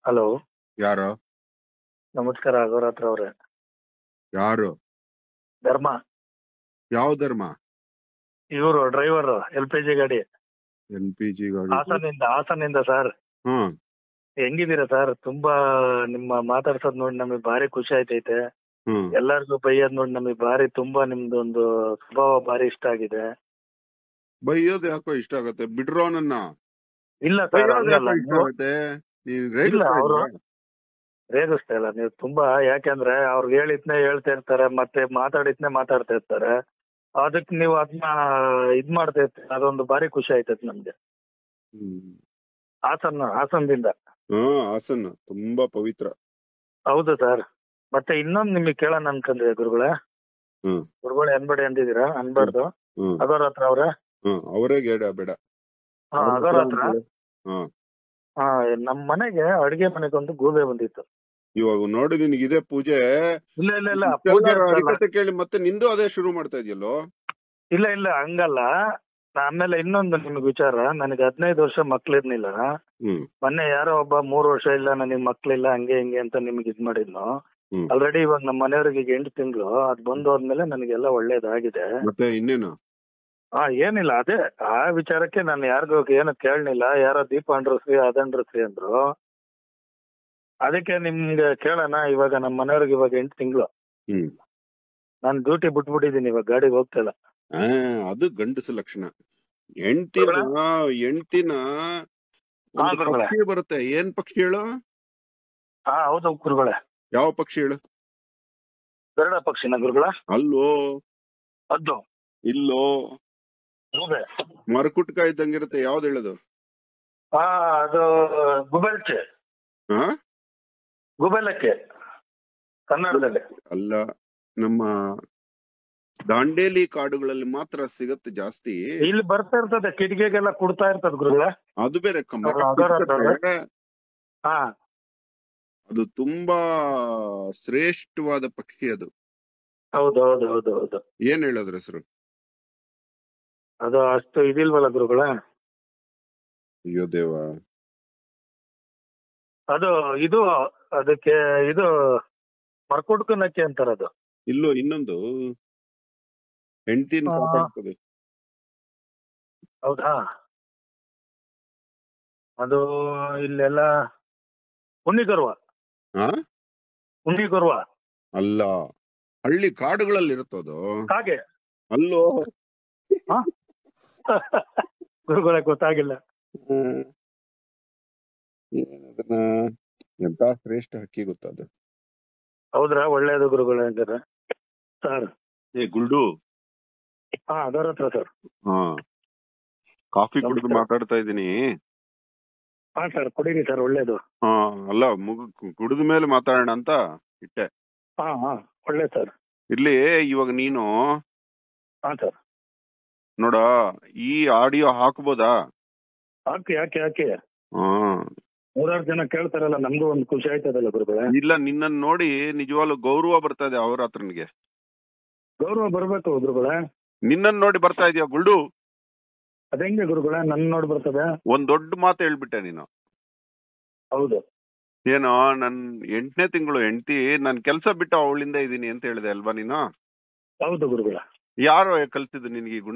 Hello ಯಾರು ನಮಸ್ಕಾರ ಅಘೋರಾತ್ರ ಅವ್ರೆ ಯಾರು ಧರ್ಮ ಯಾವ ಧರ್ಮ ಇವರು ಡ್ರೈವರ್ ಎಲ್ ಪಿ ಜಿ ಗಾಡಿ ಎಲ್ ಪಿ ಜಿ ಗಾಡಿ ಹಾಸನಿಂದ ಹಾಸನಿಂದ ಸರ್ ಹ್ಮ್ ಹೆಂಗಿದ್ದೀರಾ ಸರ್ ತುಂಬಾ ನಿಮ್ಮ ಮಾತಾಡ್ಸೋದ್ ನೋಡಿ ನಮಗೆ ಭಾರಿ ಖುಷಿ ಆಯ್ತೈತೆ ಹ್ಮ್ ಎಲ್ಲಾರ್ಗು ಬೈಯೋದ್ ನೋಡಿ ನಮಗೆ ಭಾರಿ ತುಂಬಾ ನಿಮ್ದು ಒಂದು ಸ್ವಭಾವ ಭಾರಿ ಇಷ್ಟ ಆಗಿದೆ ಬೈಯೋದು ಯಾಕೋ ಇಷ್ಟ ಆಗತ್ತೆ ಬಿಡ್ರೋ ನನ್ನ ಇಲ್ಲ ಸರ್ ಬೈಯೋದು ಯಾಕೋ ಹಂಗಲ್ಲ ಇಷ್ಟ ನೀವು ಆಗತ್ತೆ ನೀನ್ ಇಲ್ಲ, ರೇಗಿಸ್ತಾ ಅವ್ರು- ಇದ್ಯಾ? ರೇಗಿಸ್ತಾ ಇಲ್ಲ ನೀವು ತುಂಬಾ ಯಾಕೆಂದ್ರೆ ಅವ್ರಿಗೆ ಹೇಳಿದ್ನೇ ಹೇಳ್ತಾ ಇರ್ತಾರೆ ಮತ್ತೆ ಮಾತಾಡಿದ್ನೇ ಮಾತಾಡ್ತಾ ಇರ್ತಾರೆ ಅದಕ್ಕೆ ನೀವು ಅದನ್ನ ಇದ್ ಮಾಡ್ತಾ ಇರ್ತೀರ ಅದೊಂದು ಭಾರಿ ಖುಷಿ ಆಯ್ತೈತೆ ನಮ್ಗೆ ಹ್ಮ್ ಹಾಸನ್ ಹಾಸನದಿಂದ ಹಾ ಹಾಸನ ತುಂಬಾ ಪವಿತ್ರ ಹೌದು ಸರ್ ಮತ್ತೆ ಇನ್ನೊಂದು ನಿಮಗೆ ಕೇಳೋಣ ಅನ್ಕೊಂಡ್ರಿ ಗುರುಗಳೇ ಹ್ಮ್. ಗುರುಗಳೇ ಅನ್ಬೇಡಿ ಅಂದಿದ್ದೀರಾ ಅನ್ಬಾರ್ದು ಹ್ಮ್ ಅದರ ಹತ್ರ ಅವ್ರೆ ಹ್ಮ್ ಅವರೇ ಗೇಡ ಬೇಡ ಹಾ ಅವ್ರ ಅದರ ಹತ್ರ ಹತ್ರ ಒಂದು- ಹಾ ಹಾ ನಮ್ ಮನೆಗೆ ಅಡಿಗೆ ಮನೆಗೊಂದು ಗೂಬೆ ಬಂದಿತ್ತು ಇವಾಗ ನೋಡಿ ನಿನಗೆ ಇದೇ ಪೂಜೆ ಇಲ್ಲ ಇಲ್ಲ ಇಲ್ಲ ಇಷ್ಟೆಲ್ಲ ಪೂಜೆ ಅಂತಲ್ಲ. ಹರಿಕತೆ ಕೇಳಿ ಮತ್ತೆ ನಿಂದು ಅದೇ ಶುರು ಮಾಡ್ತಾ ಇದೆಯಲ್ಲೋ ಇಲ್ಲ ಇಲ್ಲ ಹಂಗಲ್ಲ ಆಮೇಲೆ ಇನ್ನೊಂದು ನಿಮ್ಗೆ ವಿಚಾರ ನನಗೆ ಹದಿನೈದು ವರ್ಷ ಮಕ್ಳಿರ್ಲಿಲ್ಲ ಹ್ಮ್ ಮೊನ್ನೆ ಯಾರೋ ಒಬ್ಬ ಮೂರು ವರ್ಷ ಇಲ್ಲ ನನಗೆ ಮಕ್ಳಿಲ್ಲ ಹಂಗೆ ಹಿಂಗೆ ಅಂತ ನಿಮ್ಗೆ ಇದ್ ಮಾಡಿದ್ನು ಹ್ಮ್. ಆಲ್ರೆಡಿ ಇವಾಗ ನಮ್ಮ ಮನೆಯವ್ರಿಗೆ ಈಗ ಎಂಟು ತಿಂಗಳು ಅದ್ ಬಂದು ಹೋದ್ಮೇಲೆ ನನಗೆಲ್ಲ ಒಳ್ಳೇದಾಗಿದೆ ಮತ್ತೆ ಇನ್ನೇನು ಹಾ ಏನಿಲ್ಲ ಅದೇ ಆ ವಿಚಾರಕ್ಕೆ ನಾನು ಯಾರಿಗೂ ಏನು ಕೇಳಲಿಲ್ಲ ಯಾರೋ ದೀಪ ಅಂಡ್ರಸ್ರಿ ಅದಂಡ್ರಸ್ರಿ ಅಂದ್ರು ಅದಕ್ಕೆ ನಿಮ್ಗೆ ಕೇಳೋಣ ಇವಾಗ ನಮ್ಮ ಮನೆಯವ್ರಿಗೆ ಇವಾಗ ಎಂಟು ತಿಂಗಳು ಹ್ಮ್ ನಾನು ಡ್ಯೂಟಿ ಬಿಟ್ಬಿಟ್ಟಿದ್ದೀನಿ ಇವಾಗ ಗಾಡಿಗೆ ಹೋಗ್ತಾ ಇಲ್ಲ ಆ ಅದು ಗಂಡಸ ಲಕ್ಷಣ ಹೆಂಡ್ತಿನ ಹೆಂಡ್ತಿನ ಹಾ, ಒಂದು ಗುರುಗಳೇ. ಪಕ್ಷಿ ಬರುತ್ತೆ ಏನ್ ಪಕ್ಷಿ ಹೇಳು ಹಾ ಹೌದು ಗುರುಗಳೇ ಯಾವ ಪಕ್ಷಿ ಹೇಳು ಗರುಡ ಪಕ್ಷಿನ ಗುರುಗಳ ಅಲ್ಲೋ ಅದ್ದು ಇಲ್ಲೋ ಗೂಬೆ ಮರಕುಟ್ಕ ಇದ್ದಂಗಿರುತ್ತೆ ಯಾವ್ದು ಹೇಳೋದು ಹಾ ಅದು ಗುಬೆಲ್ಕೆ ಹಾ ಗುಬೆಲಕ್ಕೆ ಕನ್ನಡದಲ್ಲಿ ಅಲ್ಲ ನಮ್ಮ ದಾಂಡೇಲಿ ಕಾಡುಗಳಲ್ಲಿ ಮಾತ್ರ ಸಿಗತ್ತೆ ಜಾಸ್ತಿ ಇಲ್ಲಿ ಬರ್ತಾ ಇರ್ತದೆ ಕಿಟಕಿಗೆಲ್ಲ ಕುಡ್ತಾ ಇರ್ತದೆ ಗುರುಗಳ ಅದು ಬೇರೆ ಕ- ಮರ ಅದರ ಕುಟ್ಕತ್ತೆ. ಹಾ ಅದು ತುಂಬಾ ಶ್ರೇಷ್ಠವಾದ ಪಕ್ಷಿ ಅದು ಹೌದು ಹೌದು ಹೌದು ಹೌದು ಏನ್ ಹೇಳೋದ್ರ ಹೆಸರು ಅದು ಅಷ್ಟು ಇದಿಲ್ವಲ್ಲ ಗುರುಗಳ ಅಯ್ಯೋ ದೇವ ಅದು ಇದು ಅದಕ್ಕೆ ಇದು ಮರ್ಕೊಡ್ಕನಕ್ಕೆ ಅಂತಾರ ಅದು ಇಲ್ಲೋ ಇನ್ನೊಂದು ಹೆಂಡ್ತಿನ ಆ. ಕಾಪಾಡ್ತದೆ ಹೌದಾ ಅದು ಇಲ್ಲೆಲ್ಲ ಉಣ್ಣಿಗರ್ವ ಹಾ ಉಣ್ಣಿಗರ್ವ ಅಲ್ಲ ಹಳ್ಳಿ ಕಾಡುಗಳಲ್ಲಿ ಇರುತ್ತದು ಹಾಗೆ ಅಲ್ಲೋ ಗುರುಗಳ ಗೊತ್ತಾಗಿಲ್ಲ ಹ್ಮ್. ಏನದನ್ನ ಎಂತ ಶ್ರೇಷ್ಠ ಹಕ್ಕಿ ಗೊತ್ತದು ಹೌದ್ರಾ ಒಳ್ಳೇದು ಗುರುಗಳ ಹಂಗಾರೆ ಸರ್ ಏ ಗುಲ್ಡು ಹಾ ಅದರ ಹತ್ರ ಸರ್ ಹಾ ಕಾಫಿ ಕುಡಿದು ನಮಸ್ಕಾರ. ಮಾತಾಡ್ತಾ ಇದ್ದೀನಿ ಹಾ ಸರ್ ಕೊಡಿರಿ ಸರ್ ಒಳ್ಳೇದು ಹಾ ಅಲ್ಲ ಮುಗ ಕುಡಿದ ಮೇಲೆ ಮಾತಾಡೋಣ ಅಂತ ಇಟ್ಟೆ ಹಾ ಹಾ ಒಳ್ಳೆ ಸರ್ ಇರ್ಲಿ ಇವಾಗ ನೀನು ಹಾ ಸರ್ ನೋಡ ಈ ಆಡಿಯೋ ಹಾಕ್ಬೋದಾ ಹಾಕಿ ಯಾಕೆ ಯಾಕೆ ಹಾ ನೂರಾರು ಜನ ಕೇಳ್ತಾರಲ್ಲ ನಮ್ಗೂ ಒಂದು ಖುಷಿ ಆಯ್ತದಲ್ಲ ಗುರುಗಳೇ ಇಲ್ಲ ನಿನ್ನನ್ ನೋಡಿ ನಿಜವಾಗ್ಲೂ ಗೌರವ ಬರ್ತಾ ಇದೆ ಅವ್ರ ಹತ್ರನಿಗೆ ಗೌರವ ಬರ್ಬೇಕು ಗುರುಗಳೇ ನಿನ್ನನ್ ನೋಡಿ ಬರ್ತಾ ಇದೆಯಾ ಗುಲ್ಡು ಅതെಂಗೆ ಗುರುಗಳೇ ನನ್ ನೋಡಿ ಬರ್ತದೆ ಒಂದ್ ದೊಡ್ಡ ಮಾತು ಹೇಳ್ಬಿಟ್ಟೆ ನೀನು ಹೌದು ಏನೋ ನನ್ ಎಂಟನೇ ತಿಂಗಳು ಹೆಂಡತಿ ನಾನ್ ಕೆಲ್ಸ ಬಿಟ್ಟು ಅವಳಿಂದ ಇದೀನಿ ಅಂತ ಹೇಳಿದೆ ಅಲ್ವಾ ನೀನು ಹೌದು ಗುರುಗಳ ಯಾರು ಕಲ್ಸಿದ್ದು ನಿನ್ಗೆ ಈ ಗುಣ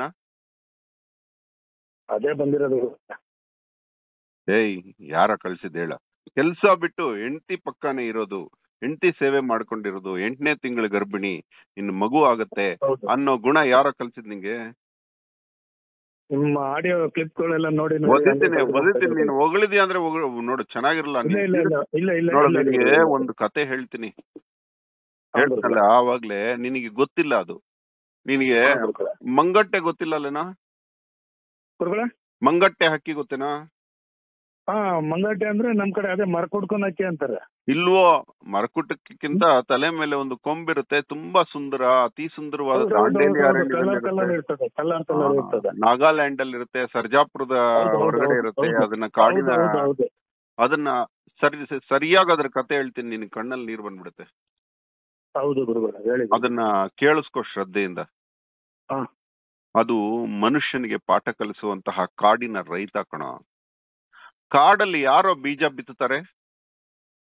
ಅದೇ ಬಂದಿರೋದು ಏಯ್ ಯಾರ ಕಳ್ಸಿದ್ ಹೇಳ ಕೆಲ್ಸ ಬಿಟ್ಟು ಹೆಂಡತಿ ಪಕ್ಕನೆ ಇರೋದು ಹೆಂಡತಿ ಸೇವೆ ಮಾಡ್ಕೊಂಡಿರೋದು ಎಂಟನೇ ತಿಂಗಳ ಗರ್ಭಿಣಿ ಇನ್ನು ಮಗು ಆಗತ್ತೆ ಹೌದು ಅನ್ನೋ ಗುಣ ಯಾರ ಕಲ್ಸಿದ್ ನಿಂಗೆ ನಿಮ್ಮ ಆಡಿಯೋ ಕ್ಲಿಪ್ಗಳೆಲ್ಲ ನೋಡಿ ನೋಡಿ ಒದಿತೀನಿ ಹಂಗೆ ಒದಿತೀನಿ ನೀನು ಹೊಗಳಿದ್ಯಾ ಅಂದ್ರೆ ಹೊಗಳು ನೋಡು ಚೆನ್ನಾಗಿರಲ್ಲ ಇಲ್ಲ ಇಲ್ಲ ಇಲ್ಲ ಇಲ್ಲ ಇಲ್ಲ ನೋಡು ಇಲ್ಲ, ನಿನಗೆ ಇಲ್ಲ. ಒಂದು ಕತೆ ಹೇಳ್ತೀನಿ ಹಾ, ಹೇಳ್ತಲ್ಲ ಗುರುಗಳೇ. ಆವಾಗ್ಲೇ ನಿನಗೆ ಗೊತ್ತಿಲ್ಲ ಅದು ನಿನಗೆ ಹಾ, ಗುರುಗಳೇ. ಮಂಗಟ್ಟೆ ಗೊತ್ತಿಲ್ಲ ಅಲ್ಲೇನಾ ಗುರುಗಳೇ ಮಂಗಟ್ಟೆ ಹಕ್ಕಿ ಗೊತ್ತೇನಾ ಹಾ ಮಂಗಟ್ಟೆ ಅಂದ್ರೆ ನಮ್ ಕಡೆ ಅದೇ ಮರ ಕುಡ್ಕೊನಕ್ಕೆ ಅಂತಾರೆ ಇಲ್ವೋ ಮರಕುಟಕ್ಕಿಂತ ತಲೆ ಮೇಲೆ ಒಂದು ಕೊಂಬಿರುತ್ತೆ ತುಂಬಾ ಸುಂದರ ಅತಿ ಸುಂದರವಾದ ದಾಂಡೇಲಿ ಕಲರ್ ಕಲರ್ ಅರಣ್ಯದಲ್ಲಿ ಇರ್ತದೆ ಕಲರ್ ಕಲರ್ ಇರ್ತದೆ ನಾಗಾಲ್ಯಾಂಡ್ ಅಲ್ಲಿ ಇರುತ್ತೆ ಸರ್ಜಾಪುರದ ಹೌದು, ಹೌದು, ಹೊರಗಡೆ ಹೌದು, ಇರುತ್ತೆ ಹೌದು. ಅದನ್ನ ಕಾಡಿನ ಹೌದು, ಹೌದು, ಹೌದು. ಅದನ್ನ ಸರಿ ಸರಿಯಾಗಿ ಅದ್ರ ಕತೆ ಹೇಳ್ತೀನಿ ನಿನ್ ಕಣ್ಣಲ್ಲಿ ನೀರ್ ಬಂದ್ಬಿಡುತ್ತೆ ಹೌದು ಗುರುಗಳ ಹೇಳಿ ಅದನ್ನ ಕೇಳಿಸ್ಕೊ ಶ್ರದ್ಧೆಯಿಂದ ಹಾ. ಅದು ಮನುಷ್ಯನಿಗೆ ಪಾಠ ಕಲಿಸುವಂತಹ ಕಾಡಿನ ರೈತ ಕಣ ಕಾಡಲ್ಲಿ ಯಾರೋ ಬೀಜ ಬಿತ್ತುತ್ತಾರೆ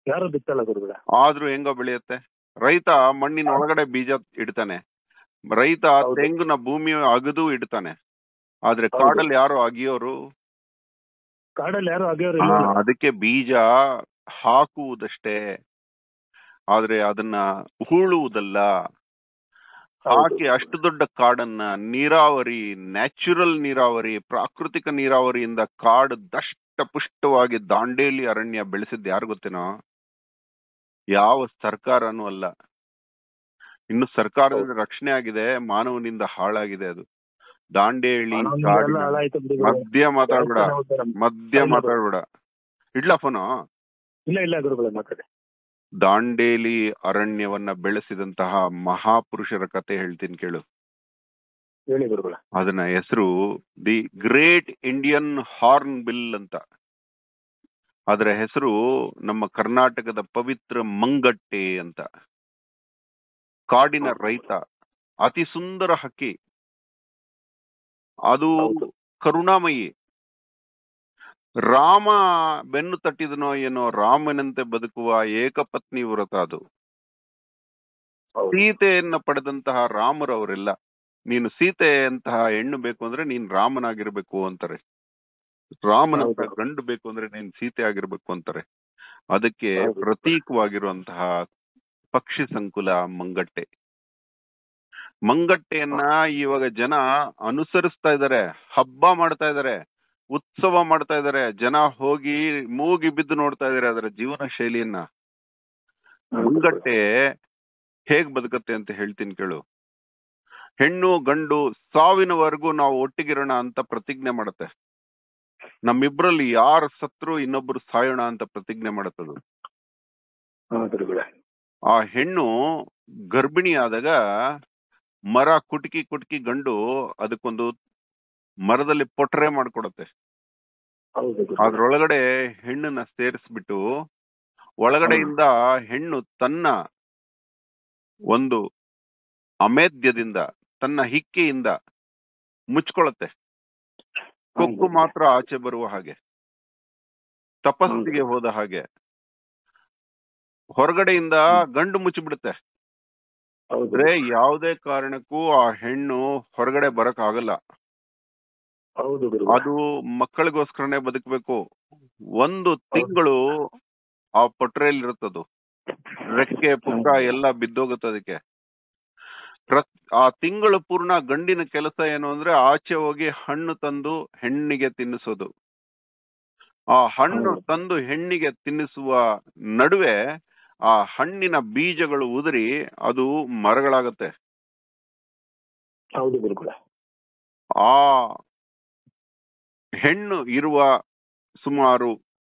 ಯಾರು ಬಿತ್ತಲ್ಲ ಗುರುಗಳೇ ಆದ್ರೂ ಹೆಂಗೋ ಬೆಳೆಯುತ್ತೆ ರೈತ ಮಣ್ಣಿನ ಒಳಗಡೆ ಬೀಜ ಇಡ್ತಾನೆ ರೈತ ಹೌದು. ತೆಂಗಿನ ಭೂಮಿ ಅಗದು ಇಡ್ತಾನೆ ಆದ್ರೆ ಹೌದು. ಕಾಡಲ್ಲಿ ಯಾರು ಅಗಿಯೋರು ಕಾಡಲ್ಲಿ ಯಾರು ಅಗೆಯೋರು ಆ, ಇಲ್ಲ ಅದಕ್ಕೆ ಬೀಜ ಹಾಕುವುದಷ್ಟೇ ಆದ್ರೆ ಅದನ್ನ ಹೂಳುವುದಲ್ಲ ಹೌದು. ಹಾಕಿ ಅಷ್ಟು ದೊಡ್ಡ ಕಾಡನ್ನ ನೀರಾವರಿ ನ್ಯಾಚುರಲ್ ನೀರಾವರಿ ಪ್ರಾಕೃತಿಕ ನೀರಾವರಿಯಿಂದ ಕಾಡು ದಷ್ಟ ಪುಷ್ಟವಾಗಿ ದಾಂಡೇಲಿ ಅರಣ್ಯ ಬೆಳೆಸಿದ್ ಯಾರು ಗೊತ್ತೇನೋ ಯಾವ ಸರ್ಕಾರನೂ ಅಲ್ಲ ಇನ್ನು ಸರ್ಕಾರದಿಂದ ರಕ್ಷಣೆ ಆಗಿದೆ ಮಾನವನಿಂದ ಹಾಳಾಗಿದೆ ಅದು ದಾಂಡೇಲಿ ಕಾನೂನಿಂದ ಎಲ್ಲ ಕಾಡಿನ ಹಾಳಾಯ್ತು ಗುರುಗಳೇ. ಮಧ್ಯ ಮಾತಾಡ್ಬೇಡ ರೈತನೇ ಉದ್ಧಾರ. ಮಧ್ಯ ಹೌದು. ಮಾತಾಡ್ಬೇಡ ಇಡ್ಲಾ ಫೋನು ಇಲ್ಲ ಇಲ್ಲ ಗುರುಗಳೇ ಮಾತಾಡಿ ದಾಂಡೇಲಿ ಅರಣ್ಯವನ್ನ ಬೆಳೆಸಿದಂತಹ ಮಹಾಪುರುಷರ ಕತೆ ಹೇಳ್ತೀನಿ ಕೇಳು ಹೇಳಿ ಗುರುಗಳೇ ಅದನ್ನ ಹೆಸರು the great Indian hornbill ಅಂತ ಅದರ ಹೆಸರು ನಮ್ಮ ಕರ್ನಾಟಕದ ಪವಿತ್ರ ಮಂಗಟ್ಟೆ ಅಂತ ಕಾಡಿನ ರೈತ ಅತಿ ಸುಂದರ ಹಕ್ಕಿ ಅದು ಹೌದು. ಕರುಣಾಮಯಿ ರಾಮ ಬೆನ್ನು ತಟ್ಟಿದನೋ ಏನೋ ರಾಮನಂತೆ ಬದುಕುವ ಏಕಪತ್ನಿ ವ್ರತ ಅದು ಹೌದು. ಸೀತೆಯನ್ನ ಪಡೆದಂತಹ ರಾಮರವರೆಲ್ಲ ನೀನು ಸೀತೆಯಂತಹ ಹೆಣ್ಣು ಬೇಕು ಅಂದ್ರೆ ನೀನ್ ರಾಮನಾಗಿರ್ಬೇಕು ಅಂತಾರೆ ರಾಮನಂತ ಹೌದು. ಗಂಡು ಬೇಕು ಅಂದ್ರೆ ನೀನ್ ಸೀತೆ ಆಗಿರ್ಬೇಕು ಅಂತಾರೆ ಅದಕ್ಕೆ ಹೌದು. ಪ್ರತೀಕವಾಗಿರುವಂತಹ ಪಕ್ಷಿ ಸಂಕುಲ ಮಂಗಟ್ಟೆ ಮಂಗಟ್ಟೆಯನ್ನ ಇವಾಗ ಜನ ಅನುಸರಿಸ್ತಾ ಇದಾರೆ ಹಬ್ಬ ಮಾಡ್ತಾ ಇದಾರೆ ಉತ್ಸವ ಮಾಡ್ತಾ ಇದಾರೆ ಜನ ಹೋಗಿ ಮೂಗಿ ಬಿದ್ದು ನೋಡ್ತಾ ಇದಾರೆ ಅದರ ಜೀವನ ಶೈಲಿಯನ್ನ ಮುಂಗಟ್ಟೆ ಹೇಗ್ ಬದುಕತ್ತೆ ಅಂತ ಹೇಳ್ತೀನಿ ಕೇಳು ಹೆಣ್ಣು ಗಂಡು ಸಾವಿನವರೆಗೂ ನಾವು ಒಟ್ಟಿಗಿರೋಣ ಅಂತ ಪ್ರತಿಜ್ಞೆ ಮಾಡುತ್ತೆ ನಮ್ಮಿಬ್ರಲ್ಲಿ ಯಾರು ಸತ್ರು ಇನ್ನೊಬ್ರು ಸಾಯೋಣ ಅಂತ ಪ್ರತಿಜ್ಞೆ ಮಾಡುತ್ತದು ಹಾ ಗುರುಗಳೇ ಆ ಹೆಣ್ಣು ಗರ್ಭಿಣಿ ಆದಾಗ ಮರ ಕುಟುಕಿ ಕುಟುಕಿ ಗಂಡು ಅದಕ್ಕೊಂದು ಮರದಲ್ಲಿ ಪೊಟ್ರೆ ಮಾಡ್ಕೊಡತ್ತೆ ಹೌದು ಗುರುಗಳೇ. ಅದ್ರೊಳಗಡೆ ಹೆಣ್ಣನ್ನ ಸೇರಿಸ್ಬಿಟ್ಟು ಒಳಗಡೆಯಿಂದ ಹೆಣ್ಣು ತನ್ನ ಒಂದು ಅಮೇದ್ಯದಿಂದ ತನ್ನ ಹಿಕ್ಕೆಯಿಂದ ಮುಚ್ಕೊಳತ್ತೆ ಕೊಕ್ಕು ಮಾತ್ರ ಆಚೆ ಬರುವ ಹಾಗೆ ತಪಸ್ಸಿಗೆ ಹೋದ ಹಾಗೆ ಹೊರಗಡೆಯಿಂದ ಗಂಡು ಮುಚ್ಚಿಬಿಡುತ್ತೆ ಹೌದು ಅಂದ್ರೆ ಯಾವುದೇ ಕಾರಣಕ್ಕೂ ಆ ಹೆಣ್ಣು ಹೊರಗಡೆ ಬರಕ್ ಆಗಲ್ಲ ಹೌದು ಗುರುಗಳೇ. ಅದು ಮಕ್ಕಳಿಗೋಸ್ಕರನೇ ಬದುಕಬೇಕು ಒಂದು ತಿಂಗಳು ಆ ಪೊಟ್ರೆಯಲ್ಲಿ ಇರುತ್ತದು ರೆಕ್ಕೆ ಪುಕ್ಕ ಎಲ್ಲ ಬಿದ್ದೋಗುತ್ತೆ ಅದಕ್ಕೆ ಪ್ರತ್ ಆ ತಿಂಗಳು ಪೂರ್ಣ ಗಂಡಿನ ಕೆಲಸ ಏನು ಅಂದ್ರೆ ಆಚೆ ಹೋಗಿ ಹಣ್ಣು ತಂದು ಹೆಣ್ಣಿಗೆ ತಿನ್ನಿಸೋದು ಆ ಹಣ್ಣು ಹೌದು. ತಂದು ಹೆಣ್ಣಿಗೆ ತಿನ್ನಿಸುವ ನಡುವೆ ಆ ಹಣ್ಣಿನ ಬೀಜಗಳು ಉದುರಿ ಅದು ಮರಗಳಾಗತ್ತೆ ಹೌದು ಗುರುಗಳೇ ಆ ಹೆಣ್ಣು ಇರುವ ಸುಮಾರು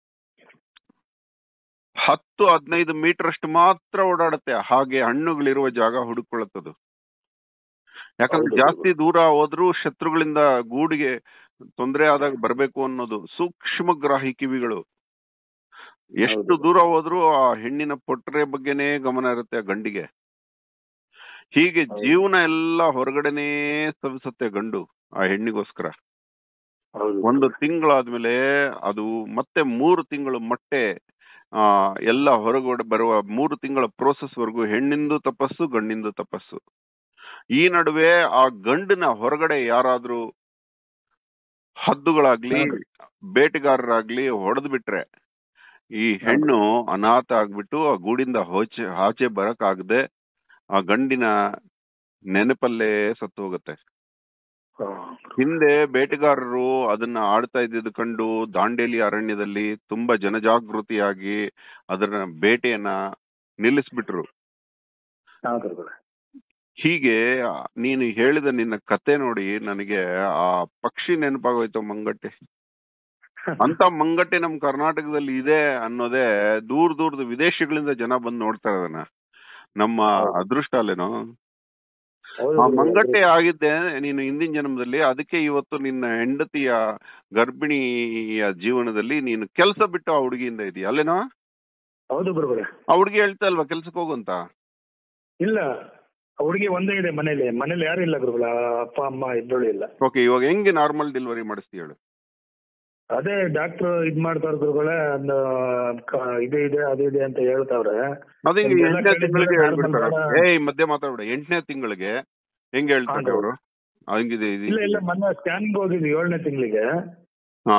ಹತ್ತು ಹದಿನೈದು ಮೀಟರ್ ಅಷ್ಟು ಮಾತ್ರ ಓಡಾಡುತ್ತೆ ಹಾಗೆ ಹಣ್ಣುಗಳಿರುವ ಜಾಗ ಹುಡುಕೊಳ್ಳುತ್ತದು ಯಾಕಂದ್ರೆ ಹೌದು. ಜಾಸ್ತಿ ದೂರ ಹೋದ್ರೂ ಶತ್ರುಗಳಿಂದ ಗೂಡಿಗೆ ತೊಂದರೆ ಆದಾಗ ಬರಬೇಕು ಅನ್ನೋದು ಸೂಕ್ಷ್ಮಗ್ರಾಹಿ ಕಿವಿಗಳು ಎಷ್ಟು ಹೌದು. ದೂರ ಹೋದ್ರೂ ಆ ಹೆಣ್ಣಿನ ಪೊಟ್ರೆ ಬಗ್ಗೆನೇ ಗಮನ ಇರುತ್ತೆ ಆ ಗಂಡಿಗೆ ಹೀಗೆ ಹೌದು. ಜೀವನ ಎಲ್ಲ ಹೊರಗಡೆನೇ ಸವಿಸುತ್ತೆ ಗಂಡು ಆ ಹೆಣ್ಣಿಗೋಸ್ಕರ ಹೌದು ಒಂದು ತಿಂಗಳಾದ್ಮೇಲೆ ಅದು ಮತ್ತೆ ಮೂರು ತಿಂಗಳು ಮೊಟ್ಟೆ ಆ ಎಲ್ಲ ಹೊರಗಡೆ ಬರುವ ಮೂರು ತಿಂಗಳ ಪ್ರೋಸೆಸ್ ವರೆಗೂ ಹೆಣ್ಣಿಂದು ತಪಸ್ಸು ಗಂಡಿಂದು ತಪಸ್ಸು ಈ ನಡುವೆ ಆ ಗಂಡಿನ ಹೊರಗಡೆ ಯಾರಾದ್ರೂ ಹದ್ದುಗಳಾಗ್ಲಿ ಬೇಟೆಗಾರರಾಗ್ಲಿ ಹೊಡೆದ್ ಬಿಟ್ರೆ ಈ ಹೆಣ್ಣು ಅನಾಥ ಆಗ್ಬಿಟ್ಟು ಆ ಗೂಡಿಂದ ಹೋಚೆ ಆಚೆ ಬರಕ್ ಆಗದೆ ಆ ಗಂಡಿನ ನೆನಪಲ್ಲೇ ಸತ್ತು ಹೋಗುತ್ತೆ ಹಾ. ಹಿಂದೆ ಬೇಟೆಗಾರರು ಅದನ್ನ ಆಡ್ತಾ ಇದ್ದಿದ್ದು ಕಂಡು ದಾಂಡೇಲಿ ಅರಣ್ಯದಲ್ಲಿ ತುಂಬಾ ಜನಜಾಗೃತಿಯಾಗಿ ಅದರ ಬೇಟೆಯನ್ನ ನಿಲ್ಲಿಸ್ಬಿಟ್ರು ಹಾ ಗುರುಗಳೇ ಹೀಗೆ ಆ, ನೀನು ಹೇಳಿದ ನಿನ್ನ ಕತೆ ನೋಡಿ ನನಗೆ ಆ ಪಕ್ಷಿ ನೆನಪಾಗೋಯ್ತು ಮಂಗಟ್ಟೆ ಅಂತ ಮಂಗಟ್ಟೆ ನಮ್ ಕರ್ನಾಟಕದಲ್ಲಿ ಇದೆ ಅನ್ನೋದೇ ದೂರ ದೂರದ ವಿದೇಶಗಳಿಂದ ಜನ ಬಂದು ನೋಡ್ತಾರೆ ಅದನ್ನ ನಮ್ಮ ಅದೃಷ್ಟ ಅಲ್ಲೇನೋ ಹೌದು ಆ ಗುರುಗಳೇ. ಮಂಗಟ್ಟೆ ಆಗಿದ್ದೆ ನೀನು ಹಿಂದಿನ ಜನ್ಮದಲ್ಲಿ ಅದಕ್ಕೆ ಇವತ್ತು ನಿನ್ನ ಹೆಂಡತಿಯ ಗರ್ಭಿಣಿಯ ಜೀವನದಲ್ಲಿ ನೀನು ಕೆಲಸ ಬಿಟ್ಟು ಆ ಹುಡುಗಿಯಿಂದ ಇದೀಯ ಅಲ್ಲೇನೋ ಹೌದು ಗುರುಗಳೇ ಆ ಹುಡುಗಿ ಹೇಳ್ತಾ ಇಲ್ವಾ ಕೆಲ್ಸಕ್ಕೆ ಹೋಗಂತ ಇಲ್ಲ ಹುಡುಗಿ ಒಂದೇ ಇದೆ ಮನೇಲಿ ಮನೇಲಿ ಯಾರು ಇಲ್ಲ ಗುರುಗಳ ಅಪ್ಪ ಅಮ್ಮ ಇಬ್ಬರು ಇಲ್ಲ ಓಕೆ ಇವಾಗ ಹೆಂಗೆ ನಾರ್ಮಲ್ ಡೆಲಿವರಿ ಮಾಡಿಸ್ತೀಯ ಹೇಳು ಅದೇ ಡಾಕ್ಟರ್ ಇದ್ ಮಾಡ್ತಾರ ಗುರುಗಳೇ ಒಂದು ಕ- ಇದು ಇದೆ ಅದು ಇದೆ ಅಂತ ಹೇಳ್ತಾವ್ರೆ ಅದೇ ಹಿಂಗೆ ಹಿಂಗೆಲ್ಲ ಎಂಟನೇ ಕೇಳಿದ್ರೆ ತಿಂಗಳಿಗೆ normal ಹೇಳ್ಬಿಡ್ತಾರೆ ಬೇಡ. ಏಯ್ ಮಧ್ಯೆ ಮಾತಾಡ್ಬಿಡ ಎಂಟನೇ ತಿಂಗಳಿಗೆ ಹೆಂಗ್ ಹೇಳ್ತಾರೆ ಹಾ, ಅವರು ಹಂಗಿದೆ ಇದು ಇಲ್ಲ ಇಲ್ಲ ಮೊನ್ನೆ ಸ್ಕ್ಯಾನಿಂಗ್ ಹೋಗಿದ್ವಿ ಏಳನೇ ತಿಂಗಳಿಗೆ ಹಾ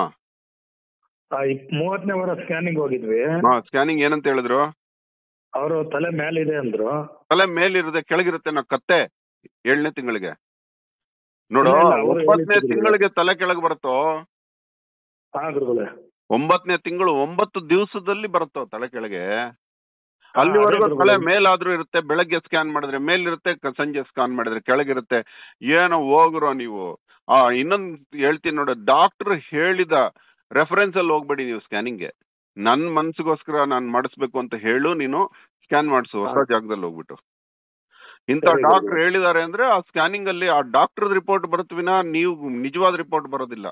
ಮೂವತ್ತನೇ ವಾರ ಸ್ಕ್ಯಾನಿಂಗ್ ಹೋಗಿದ್ವಿ ಹಾ ಸ್ಕ್ಯಾನಿಂಗ್ ಏನಂತ ಹೇಳಿದ್ರು ಅವರು ತಲೆ ಮೇಲಿದೆ ಅಂದ್ರು ತಲೆ ಮೇಲಿರುತ್ತೆ ಕೆಳಗಿರುತ್ತೆ ನಾ ಕತ್ತೆ ಏಳನೇ ತಿಂಗಳಿಗೆ ನೋಡು ಇಲ್ಲ, ಇಲ್ಲ, ಅವ್ರು ಒಂಬತ್ತನೇ ಹೇಳಿದ್ರು. ತಿಂಗಳಿಗೆ ತಲೆ ಕೆಳಗೆ ಬರುತ್ತೋ ಹಾ ಗುರುಗಳೇ ಒಂಬತ್ತನೇ ತಿಂಗಳು ಒಂಬತ್ತು ದಿವಸದಲ್ಲಿ ಬರುತ್ತೋ ತಲೆ ಕೆಳಗೆ ಹಾ, ಅಲ್ಲಿವರೆಗೂ ಅದೇ ತಲೆ ಗುರುಗಳೇ. ಮೇಲಾದ್ರೂ ಇರುತ್ತೆ ಬೆಳಗ್ಗೆ ಸ್ಕ್ಯಾನ್ ಮಾಡಿದ್ರೆ ಮೇಲಿರುತ್ತೆ ಕ- ಸಂಜೆ ಸ್ಕ್ಯಾನ್ ಮಾಡಿದ್ರೆ ಕೆಳಗಿರುತ್ತೆ ಏನೋ ಹೋಗ್ರೋ ನೀವು ಆ ಇನ್ನೊಂದ್ ಹೇಳ್ತೀನಿ ನೋಡು ಡಾಕ್ಟರ್ ಹೇಳಿದ ರೆಫರೆನ್ಸ್ ಅಲ್ಲಿ ಹೋಗ್ಬೇಡಿ ನೀವು ಸ್ಕ್ಯಾನಿಂಗ್ಗೆ ನನ್ ಮನ್ಸಿಗೋಸ್ಕರ ನಾನ್ ಮಾಡಿಸ್ಬೇಕು ಅಂತ ಹೇಳು ನೀನು ಸ್ಕ್ಯಾನ್ ಮಾಡಿಸು ಹೊಸ ಹಾ. ಜಾಗದಲ್ಲಿ ಹೋಗ್ಬಿಟ್ಟು ಇಂಥ ಸರಿ, ಡಾಕ್ಟರ್ ಗುರುಗಳೇ. ಹೇಳಿದ್ದಾರೆ ಅಂದ್ರೆ ಆ ಸ್ಕ್ಯಾನಿಂಗ್ ಅಲ್ಲಿ ಆ ಡಾಕ್ಟರ್ ರಿಪೋರ್ಟ್ ಬರುತ್ತೆ ವಿನಾ ನೀವು ನಿಜವಾದ ರಿಪೋರ್ಟ್ ಬರೋದಿಲ್ಲ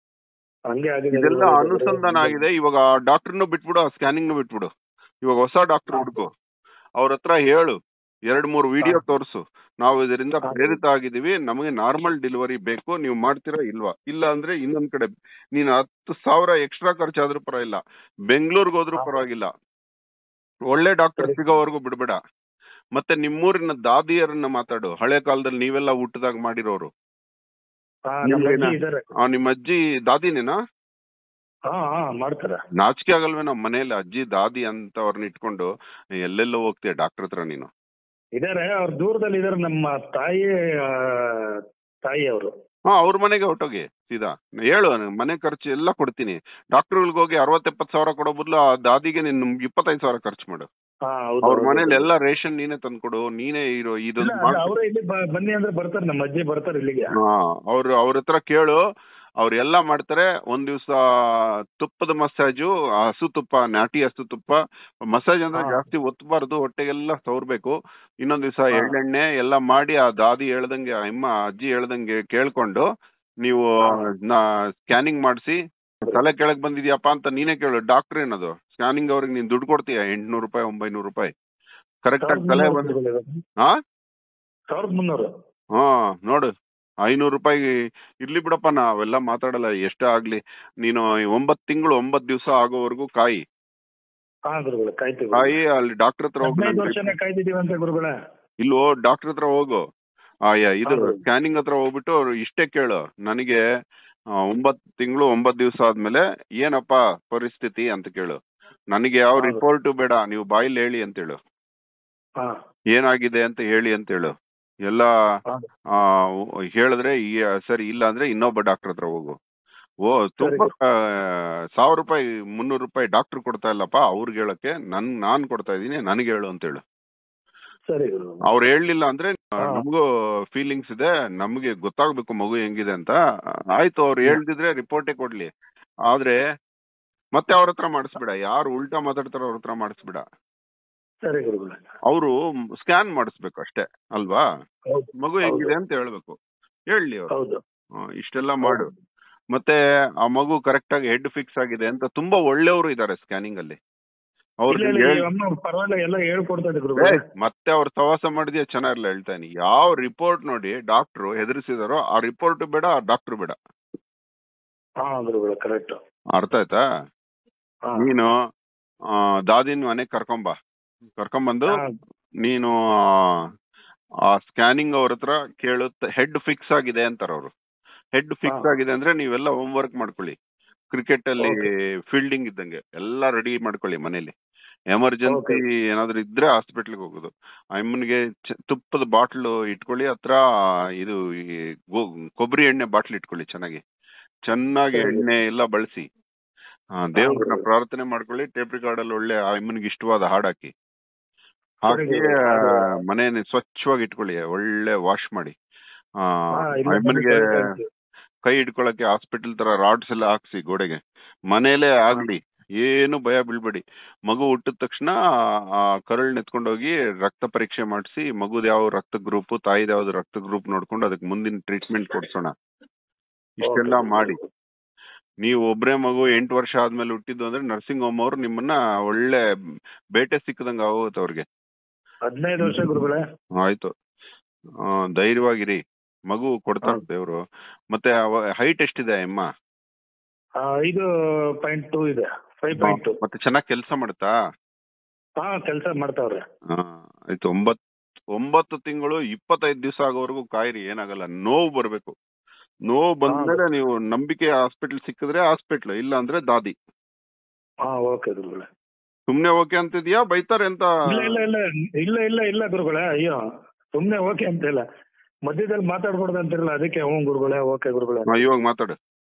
ಹಂಗೆ ಆಗಿದೆ ಇದೆಲ್ಲ ಗುರುಗಳೇ. ಅನುಸಂಧಾನ ಆಗಿದೆ ಇವಾಗ ಡಾಕ್ಟರ್ನು ಬಿಟ್ಬಿಡು ಆ ಸ್ಕ್ಯಾನಿಂಗ್ ಬಿಟ್ಬಿಡು ಇವಾಗ ಹೊಸ ಡಾಕ್ಟರ್ ಹಾ. ಹುಡುಕು ಅವ್ರ ಹತ್ರ ಹೇಳು ಎರಡ್ ಮೂರು ವಿಡಿಯೋ ತೋರ್ಸು ನಾವು ಇದರಿಂದ ಹಾ. ಪ್ರೇರಿತ ಆಗಿದೀವಿ ನಮಗೆ ನಾರ್ಮಲ್ ಡೆಲಿವರಿ ಬೇಕು ನೀವು ಮಾಡ್ತೀರಾ ಇಲ್ವಾ ಇಲ್ಲ ಅಂದ್ರೆ ಇನ್ನೊಂದ್ ಕಡೆ ನೀನ್ ಹತ್ತು ಸಾವಿರ ಎಕ್ಸ್ಟ್ರಾ ಖರ್ಚಾದ್ರೂ ಪರವಾಗಿಲ್ಲ ಬೆಂಗಳೂರಿಗೆ ಹೋದ್ರೂ ಹಾ. ಪರವಾಗಿಲ್ಲ ಒಳ್ಳೆ ಡಾಕ್ಟರ್ ಸರಿ. ಸಿಗೋವರೆಗೂ ಬಿಡ್ಬೇಡ ಮತ್ತೆ ನಿಮ್ಮೂರಿನ ದಾದಿಯರನ್ನ ಮಾತಾಡು ಹಳೆ ಕಾಲದಲ್ಲಿ ನೀವೆಲ್ಲ ಊಟದಾಗ ಮಾಡಿರೋರು ಹಾ ನಮ್ಮ ನಿಮ್ಗೇನ? ಅಜ್ಜಿ ಇದಾರೆ ಆ ನಿಮ್ಮ ಅಜ್ಜಿ ದಾದಿನೇನಾ ಹಾ ಹಾ ಮಾಡ್ತಾರೆ ನಾಚಿಕೆ ಆಗಲ್ವೇನೋ ಮನೇಲಿ ಅಜ್ಜಿ ದಾದಿ ಅಂತ ಅವ್ರನ್ನ ಇಟ್ಕೊಂಡು ಎಲ್ಲೆಲ್ಲೋ ಹೋಗ್ತೀಯ ಡಾಕ್ಟರ್ ಹತ್ರ ನೀನು ಇದಾರೆ ಅವ್ರ ದೂರದಲ್ಲಿ ಇದಾರೆ ನಮ್ಮ ತಾಯಿ ಆ, ತಾಯಿ ಅವರು ಹಾ ಅವ್ರ ಮನೆಗೆ ಹೊಟ್ಟೋಗಿ ಸೀದಾ ಹೇಳು ನಾನ್ ಮನೆ ಖರ್ಚು ಎಲ್ಲ ಕೊಡ್ತೀನಿ ಡಾಕ್ಟರ್ಗಳಿಗೆ ಹೋಗಿ ಅರವತ್ತೆಪ್ಪತ್ತು ಸಾವಿರ ಕೊಡೋ ಬದಲು ಆ ದಾದಿಗೆ ನೀನ್ ಇಪ್ಪತ್ತೈದು ಸಾವಿರ ಖರ್ಚು ಮಾಡು ಹಾ ಹೌದು ಅವ್ರ ಹೌದು. ಮನೇಲಿ ಎಲ್ಲ ರೇಷನ್ ನೀನೇ ತಂದ್ಕೊಡು ನೀನೇ ಇರೋ ಇಲ್ಲ, ಇದೊಂದು ಅಲ್ಲ, ಮಾಡ್- ಅವ್ರೇ ಇಲ್ಲಿ ಬ- ಬನ್ನಿ ಅಂದ್ರೆ ಬರ್ತಾರೆ ನಮ್ಮ ಅಜ್ಜಿ ಬರ್ತಾರೆ ಇಲ್ಲಿಗೆ ಹಾ ಅವ್ರು ಅವ್ರ ಹತ್ರ ಕೇಳು ಅವ್ರು ಎಲ್ಲ ಮಾಡ್ತಾರೆ ಒಂದ್ ದಿವ್ಸ ತುಪ್ಪದ ಮಸಾಜು ಹಸು ತುಪ್ಪ ನಾಟಿ ಹಸು ತುಪ್ಪ ಮಸಾಜ್ ಅಂದ್ರೆ ಹಾ. ಜಾಸ್ತಿ ಒತ್ತಬಾರ್ದು ಹೊಟ್ಟೆಗೆಲ್ಲ ಸವರ್ಬೇಕು ಇನ್ನೊಂದ್ ದಿವ್ಸ ಹಾ. ಎಳ್ಳೆಣ್ಣೆ ಎಲ್ಲ ಮಾಡಿ ಆ ದಾದಿ ಹೇಳ್ದಂಗೆ ಆ ಅಮ್ಮ ಅಜ್ಜಿ ಹೇಳ್ದಂಗೆ ಕೇಳ್ಕೊಂಡು ನೀವು ಹಾ. ಸ್ಕ್ಯಾನಿಂಗ್ ಮಾಡಿಸಿ ತಲೆ ಕೆಳಗ್ ಬಂದಿದ್ಯಪ್ಪ ಅಂತ ನೀನೇ ಕೇಳು ಡಾಕ್ಟರ್ ಏನದು ಸ್ಕ್ಯಾನಿಂಗ್ ಅವ್ರಿಗೆ ನೀನ್ ದುಡ್ಡು ಕೊಡ್ತೀಯ ಎಂಟ್ನೂರು ರೂಪಾಯಿ ಒಂಬೈನೂರು ರೂಪಾಯಿ ಕರೆಕ್ಟ್ ಆಗಿ ತಲೆ ಬಂದು ಹಾ ಸಾವಿರದ ಮುನ್ನೂರು ಹಾ ನೋಡು ಐನೂರು ರೂಪಾಯಿ ಇರ್ಲಿ ಬಿಡಪ್ಪ ನಾವೆಲ್ಲ ಮಾತಾಡಲ್ಲ ಎಷ್ಟೇ ಆಗ್ಲಿ ನೀನು ಒಂಬತ್ ತಿಂಗಳು ಒಂಬತ್ ದಿವಸ ಆಗೋವರೆಗೂ ಕಾಯಿ ಹಾ ಗುರುಗಳೇ ಕಾಯ್ತೀವಿ ಕಾಯಿ ಅಲ್ಲಿ ಡಾಕ್ಟರ್ ಹತ್ರ ಹೋಗಿ ಹದಿನೈದು ವರ್ಷನೇ ಕಾಯ್ತಿದೀವಿ ಅಂತ ಗುರುಗಳೇ ಇಲ್ವೋ ಡಾಕ್ಟರ್ ಹತ್ರ ಹೋಗು ಆ ಯ- ಇದು ಹೌದು. ಸ್ಕ್ಯಾನಿಂಗ್ ಹತ್ರ ಹೋಗ್ಬಿಟ್ಟು ಅವ್ರು ಇಷ್ಟೇ ಕೇಳು ನನಗೆ ಆ, ಒಂಬತ್ ತಿಂಗಳು ಒಂಬತ್ ದಿವಸ ಆದ್ಮೇಲೆ ಏನಪ್ಪ ಪರಿಸ್ಥಿತಿ ಅಂತ ಕೇಳು ನನಗೆ ಯಾವ ಹೌದು. ರಿಪೋರ್ಟ್ ಬೇಡ ನೀವು ಬಾಯಿಲ್ ಹೇಳಿ ಅಂತ ಹೇಳು ಹಾ ಏನಾಗಿದೆ ಅಂತ ಹೇಳಿ ಅಂತ ಹೇಳು ಎಲ್ಲ ಹೌದು. ಆ, ಹೇಳಿದ್ರೆ ಈ- ಸರಿ ಇಲ್ಲ ಅಂದ್ರೆ ಇನ್ನೊಬ್ಬ ಡಾಕ್ಟರ್ ಹತ್ರ ಹೋಗು ಓ ತುಂಬಾ ಸಾವಿರ ರೂಪಾಯಿ ಮುನ್ನೂರು ರೂಪಾಯಿ ಡಾಕ್ಟರ್ ಕೊಡ್ತಾ ಇಲ್ಲಪ್ಪ ಅವ್ರಿಗೆ ಹೇಳಕ್ಕೆ ನನ್ ನಾನ್ ಕೊಡ್ತಾ ಇದೀನಿ ನನಗೆ ಹೇಳು ಅಂತ ಹೇಳು ಸರಿ ಗುರು ಅವ್ರು ಹೇಳಲಿಲ್ಲ ಅಂದ್ರೆ ಆ, ಹಾ. ನಮಗೂ ಫೀಲಿಂಗ್ಸ್ ಇದೆ ನಮಗೆ ಗೊತ್ತಾಗ್ಬೇಕು ಮಗು ಹೆಂಗಿದೆ ಅಂತ ಆಯ್ತು ಅವ್ರು ಹೇಳ್ದಿದ್ರೆ ರಿಪೋರ್ಟೇ ಕೊಡ್ಲಿ ಆದ್ರೆ ಮತ್ತೆ ಅವ್ರ ಹತ್ರ ಮಾಡಿಸ್ಬೇಡ ಯಾರು ಉಲ್ಟಾ ಮಾತಾಡ್ತಾರೋ ಅವ್ರ ಹತ್ರ ಮಾಡಿಸ್ಬೇಡ ಸರಿ ಗುರುಗಳೇ ಅವರು ಸ್ಕ್ಯಾನ್ ಮಾಡಿಸ್ಬೇಕು ಅಷ್ಟೇ ಅಲ್ವಾ ಹೌದು ಮಗು ಹೆಂಗಿದೆ ಅಂತ ಹೇಳ್ಬೇಕು ಹೇಳಿ ಅವ್ರು ಹೌದು ಆ, ಇಷ್ಟೆಲ್ಲ ಮಾಡು ಮತ್ತೆ ಆ ಮಗು ಕರೆಕ್ಟ್ ಆಗಿ ಹೆಡ್ ಫಿಕ್ಸ್ ಆಗಿದೆ ಅಂತ ತುಂಬಾ ಒಳ್ಳೆಯವರು ಇದ್ದಾರೆ ಸ್ಕ್ಯಾನಿಂಗ್ ಅಲ್ಲಿ ಅವ್ರಿಗೆ ಇಲ್ಲ, ಇಲ್ಲ, ಹೇಳ್- ಈ ಅಮ್ಮ ಪರವಾಗಿಲ್ಲ ಎಲ್ಲ ಹೇಳ್ಕೊಡ್ತಾ ಇದ್ದೆ ಏ, ಗುರುಗಳೇ ಮತ್ತೆ ಅವ್ರ ಸವಾಸ ಮಾಡಿದ್ಯಾ ಚೆನ್ನಾಗಿರ್ಲ ಹೇಳ್ತಾನೆ ಯಾವ ರಿಪೋರ್ಟ್ ನೋಡಿ ಡಾಕ್ಟ್ರು ಹೆದರ್ಸಿದಾರೋ ಆ ರಿಪೋರ್ಟ್ ಬೇಡ ಆ ಡಾಕ್ಟರ್ ಬೇಡ ಹಾ ಗುರುಗಳೇ ಕರೆಕ್ಟ್ ಅರ್ಥ ಆಯ್ತಾ ಹಾ ನೀನು ಆ, ದಾದಿನ ಮನೆಗ್ ಕರ್ಕೊಂಬ ಕರ್ಕೊಂಬಂದು ಹಾ, ನೀನು ಆ- ಆ ಸ್ಕ್ಯಾನಿಂಗ್ ಅವ್ರ ಹತ್ರ ಕೇಳು ಹೆಡ್ ಫಿಕ್ಸ್ ಆಗಿದೆ ಅಂತಾರ ಅವರು ಹೆಡ್ ಫಿಕ್ಸ್ ಹಾ. ಆಗಿದೆ ಅಂದ್ರೆ ನೀವೆಲ್ಲ ಹೋಮ್ ವರ್ಕ್ ಮಾಡ್ಕೊಳ್ಳಿ ಕ್ರಿಕೆಟ್ ಅಲ್ಲಿ Okay. ಫೀಲ್ಡಿಂಗ್ ಇದ್ದಂಗೆ ಎಲ್ಲ ರೆಡಿ ಮಾಡ್ಕೊಳ್ಳಿ ಮನೇಲಿ ಎಮರ್ಜೆನ್ಸಿ ಏನಾದ್ರು ಇದ್ರೆ ಹಾಸ್ಪಿಟ್ಲಿಗೆ ಹೋಗೋದು ಅಮ್ಮನಿಗೆ ತುಪ್ಪದ ಬಾಟ್ಲು ಇಟ್ಕೊಳ್ಳಿ ಹತ್ರ ಇದು ಈ ಗೋ- ಕೊಬ್ಬರಿ ಎಣ್ಣೆ ಬಾಟ್ಲ್ ಇಟ್ಕೊಳ್ಳಿ ಚೆನ್ನಾಗಿ ಚೆನ್ನಾಗಿ ಸರಿ. ಎಣ್ಣೆ ಎಲ್ಲ ಬಳಸಿ ದೇವ್ರನ್ನ ಸರಿ. ಪ್ರಾರ್ಥನೆ ಮಾಡ್ಕೊಳ್ಳಿ ಟೇಪ್ ರಿಕಾರ್ಡ್ ಅಲ್ಲಿ ಒಳ್ಳೆ ಆ ಅಮ್ಮನಿಗೆ ಇಷ್ಟವಾದ ಹಾಡ್ ಹಾಕಿ ಹಾಕಿ ಸರಿ, ಅದು- ಮನೆಯನ್ನು ಸ್ವಚ್ಛವಾಗಿ ಇಟ್ಕೊಳ್ಳಿ ಒಳ್ಳೆ ವಾಶ್ ಮಾಡಿ ಆ ಹಾ, ಇಲ್ಲ, ಅಮ್ಮನಿಗೆ ಸರಿ, ಸರಿ. ಕೈ ಹಿಡ್ಕೊಳಕ್ಕೆ ಹಾಸ್ಪಿಟಲ್ ತರ ರಾಡ್ಸ್ ಎಲ್ಲ ಹಾಕ್ಸಿ ಗೋಡೆಗೆ ಮನೇಲೆ ಆಗ್ಲಿ ಏನು ಭಯ ಬೀಳ್ಬೇಡಿ ಮಗು ಹುಟ್ಟಿದ ತಕ್ಷಣ ಆ ಕರಳ್ ಎತ್ಕೊಂಡೋಗಿ ರಕ್ತ ಪರೀಕ್ಷೆ ಮಾಡಿಸಿ ಮಗುದ್ ಯಾವ ರಕ್ತ ಗ್ರೂಪ್ ತಾಯಿದ ಯಾವ್ದು ರಕ್ತ ಗ್ರೂಪ್ ನೋಡ್ಕೊಂಡು ಅದಕ್ಕೆ ಮುಂದಿನ ಟ್ರೀಟ್ಮೆಂಟ್ ಕೊಡ್ಸೋಣ ಇಷ್ಟೆಲ್ಲ Okay. ಮಾಡಿ ನೀವು ಒಬ್ರೇ ಮಗು ಎಂಟು ವರ್ಷ ಆದ್ಮೇಲೆ ಹುಟ್ಟಿದ್ದು ಅಂದ್ರೆ ನರ್ಸಿಂಗ್ ಹೋಮ್ ಅವ್ರು ನಿಮ್ಮನ್ನ ಒಳ್ಳೆ ಬೇಟೆ ಸಿಕ್ಕದಂಗ ಆಗುತ್ತೆ ಅವ್ರಿಗೆ ಹದಿನೈದು ವರ್ಷ ಗುರುಗಳೇ ಆಯ್ತು ಆ, ಧೈರ್ಯವಾಗಿರಿ ಮಗು ಕೊಡ್ತಾರೆ ದೇವ್ರು ಮತ್ತೆ ಹೈಟ್ ಎಷ್ಟಿದೆ ಅಮ್ಮ ಆ, ಐದು ಪಾಯಿಂಟ್ ಟೂ ಇದೆ ಫೈವ್ ಪಾಯಿಂಟ್ ಟೂ ಮತ್ತೆ ಚೆನ್ನಾಗಿ ಕೆಲಸ ಮಾಡುತ್ತಾ ಹಾ ಕೆಲಸ ಮಾಡ್ತಾವ್ರೆ ಹಾ ಆಯ್ತು ಒಂಬತ್ ಒಂಬತ್ತು ತಿಂಗಳು ಇಪ್ಪತ್ತೈದು ದಿವಸ ಆಗೋವರೆಗೂ ಕಾಯಿರಿ ಏನಾಗಲ್ಲ ನೋವು ಬರ್ಬೇಕು ನೋವು ಬಂದ್ಮೇಲೆ ನೀವು ನಂಬಿಕೆ ಹಾಸ್ಪಿಟಲ್ ಸಿಕ್ಕಿದ್ರೆ ಹಾಸ್ಪಿಟ್ಲ್ ಇಲ್ಲ ಅಂದ್ರೆ ದಾದಿ ಹಾ ಓಕೆ ಗುರುಗಳೇ ಸುಮ್ನೆ ಓಕೆ ಅಂತಿದ್ಯಾ ಬೈತಾರೆ ಅಂತ ಇಲ್ಲ ಇಲ್ಲ ಇಲ್ಲ ಇಲ್ಲ ಇಲ್ಲ ಇಲ್ಲ ಗುರುಗಳೇ ಅಯ್ಯೋ ಸುಮ್ನೆ ಓಕೆ ಅಂತಿಲ್ಲ ಮಧ್ಯದಲ್ಲಿ ಮಾತಾಡ್ಬಾರ್ದು ಅಂತಿರಲ್ಲ ಅದಕ್ಕೆ ಹ್ಞೂ ಗುರುಗಳೇ ಓಕೆ ಗುರುಗಳೇ ಹಾ, ಇವಾಗ ಮಾತಾಡು